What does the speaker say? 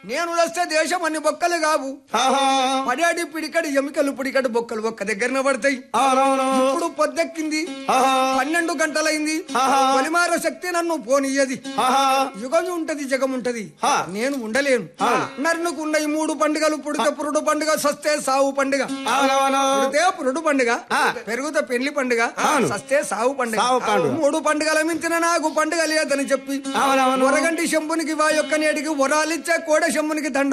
నేను వస్తే దేశం అన్ని బొక్కలు కావు ఆహా. పడాడి పిడికడి ఎమికలు పిడికడి బొక్కలు ఒక్క దగ్గరనే పడతాయి అవునవును. ఇప్పుడు పొద్దెక్కింది ఆహా. పన్నెండు గంటలైంది ఆహా. పొలిమార శక్తి నన్ను పోనీయది ఆహా. యుగం ఉంటది జగం ఉంటది ఆ. నేను ఉండలేను నన్నుకు ఉన్న ఈ మూడు పండుగలు పుడితే పురుడు పండుగ సస్తే సావు పండుగ అవునవును. పుడితే పురుడు పండుగ ఆ. పెరుగుతే పెళ్లి పండుగ అవును. సస్తే సావు పండుగ సావు పండుగ. మూడు పండుగల మించిన నాకు పండుగ లేదని చెప్పి అవునవును. వరగంటి శంభునికి వా యొక్క నేటికి వరాలిచ్చే కోడ శంభునికి దండ